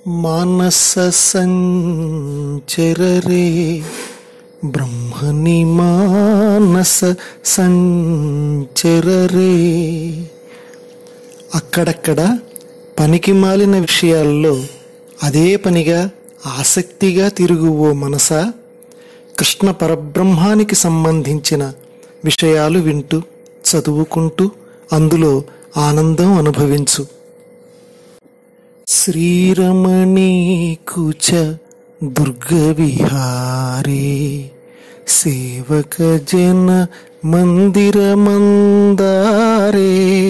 మానస సంచరరే బ్రహ్మని మానస సంచరరే అక్కడక్కడ పనికి మాలిన విషయాల్లో అదే పనిగా ఆసక్తిగా తిరుగు ఓ మనస కృష్ణ పరబ్రహ్మానికి సంబంధించిన విషయాలు వింటూ చదువుకుంటూ అందులో ఆనందం అనుభవించు శ్రీరమణీ కుచ దుర్గవిహారే సేవక జన మందిర మందారే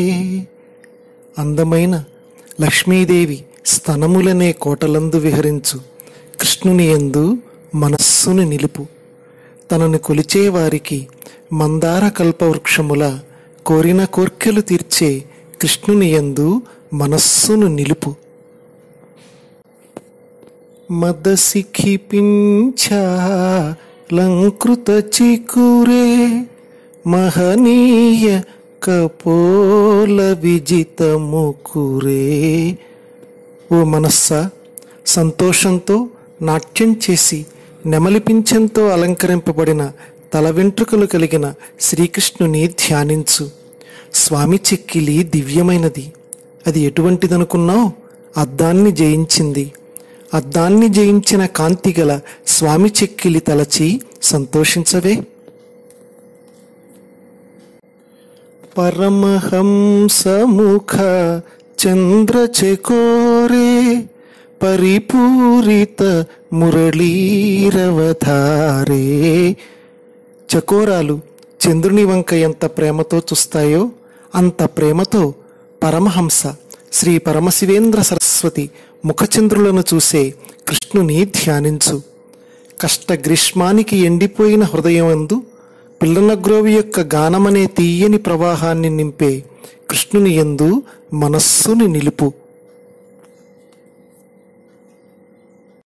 అందమైన లక్ష్మీదేవి స్తనములనే కోటలందు విహరించు కృష్ణుని యందు మనస్సును నిలుపు తనను కొలిచే వారికి మందార కల్పవృక్షముల కోరిన కోర్కెలు తీర్చే కృష్ణుని యందు మనస్సును నిలుపు మదసిఖిపించాలంకృత చికురే మహనీయ కపోల విజిత ముకురే ఓ మనస్సా సంతోషంతో నాట్యం చేసి నెమలిపించంతో అలంకరింపబడిన తల వెంట్రుకలు కలిగిన శ్రీకృష్ణుని ధ్యానించు స్వామి చెక్కిలి దివ్యమైనది అది ఎటువంటిదనుకున్నావు అద్దాన్ని జయించింది అద్దాన్ని జయించిన కాంతిగల స్వామి చెక్కిలి తలచి సంతోషించవే పరమహంసముఖ చంద్రచకోరే పరిపూరిత మురళీరవధారే చకోరాలు చంద్రుని వంక ఎంత ప్రేమతో చూస్తాయో అంత ప్రేమతో పరమహంస శ్రీ పరమశివేంద్ర సరస్వతి ముఖచంద్రులను చూసే కృష్ణుని ధ్యానించు కష్ట గ్రీష్మానికి ఎండిపోయిన హృదయమందు పిల్లనగ్రోవి యొక్క గానమనే తీయని ప్రవాహాన్ని నింపే కృష్ణుని యందు మనస్సుని నిలుపు